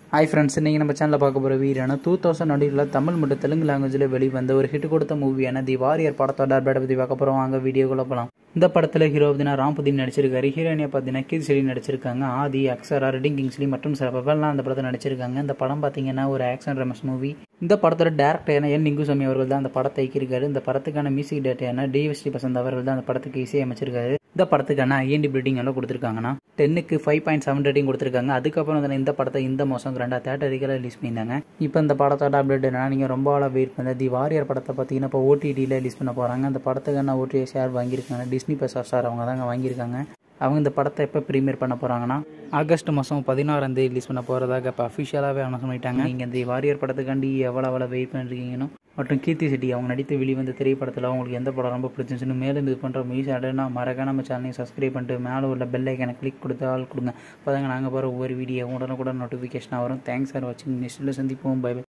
hi friends நீங்கள் நம்ம சேனலில் பார்க்க போகிற வீரான டூ தௌசண்ட் நடிகளில் தமிழ் மற்றும் தெலுங்கு லாங்குவேஜில் வெளிவந்த ஒரு ஹிட் கொடுத்த மூவியான தி வாரியர் படத்தோட அப்டேட் பற்றி பார்க்க போகிறோம் வாங்க வீடியோக்குள்ள போகலாம் இந்த படத்தில் ஹீரோ பார்த்தீங்கன்னா ராம்புதீன் நடிச்சிருக்காரு ஹீரோயினியை பார்த்தீங்கன்னா கீத் செலி நடிச்சிருக்காங்க ஆதி அக்ஸரா ரெட்டிங் கிங்ஸ்லி மற்றும் சில பிரபலாம் அந்த படத்தில் நடிச்சிருக்காங்க இந்த படம் பார்த்தீங்கன்னா ஒரு ஆக்ஷன் ரமஸ் மூவி இந்த படத்தோட டேரக்டரான என் நிங்குசாமி அவர்கள் தான் அந்த படத்தை இயக்கியிருக்காரு இந்த படத்துக்கான மியூசிக் டேட்டான டிஎஸ்டி பசந்த் அவர்கள் தான் அந்த படத்துக்கு இசை அமைச்சிருக்காரு இந்த படத்துக்கான ஐஎன்டி பில்டிங் எல்லாம் கொடுத்துருக்காங்கன்னா டென்னுக்கு ஃபைவ் பாயிண்ட் செவன் ரேட்டிங் கொடுத்துருக்காங்க அதுக்கப்புறம் வந்து இந்த படத்தை இந்த மாதம் ரெண்டா தேட்டரிக்கல ரிலீஸ் பண்ணியிருந்தாங்க இப்போ இந்த படத்தோட அப்டேட் என்னன்னா நீங்கள் ரொம்ப ஆளாக வெயிட் பண்ண தி வாரியர் படத்தை பார்த்தீங்கன்னா இப்போ ஓடிடியில் ரிலீஸ் பண்ண போகிறாங்க அந்த படத்துக்கான ஓடிஐ ஷேர் வாங்கியிருக்காங்க டிஸ்னி பஸ் ஸ்டார் அவங்க தாங்க வாங்கியிருக்காங்க அவங்க இந்த படத்தை எப்போ ப்ரீமியர் பண்ண போகிறாங்கன்னா ஆகஸ்ட் மாதம் பதினாறாம் தேதி ரிலீஸ் பண்ண போகிறதாக இப்போ அஃபிஷியலாகவே அனௌன்ஸ் பண்ணிட்டாங்க நீங்கள் இந்த வாரியர் படத்துக்காண்டி எவ்வளோ எவ்வளோ வெயிட் பண்ணிருக்கீங்கன்னு மற்றும் கீர்த்தி செட்டி அவங்க நடித்து வெளிவந்த திரைப்படத்தில் அவங்களுக்கு எந்த படம் ரொம்ப பிடிச்சிருந்துச்சுன்னு மேலும் இது பண்ணுற மியூஸ் அடனா மறக்காம நம்ம சேனலையும் சப்ஸ்கிரைப் பண்ணிட்டு மேலே உள்ள பெல் ஐக்கனை கிளிக் கொடுத்து ஆள் கொடுங்க அப்போ தாங்க நாங்கள் போகிற ஒவ்வொரு வீடியோ உடனுக்குடன் நோட்டிஃபிகேஷனாக வரும் தேங்க்ஸ் ஃபார் வாட்சிங் நெக்ஸ்ட்டில் சந்திப்போம் பை பை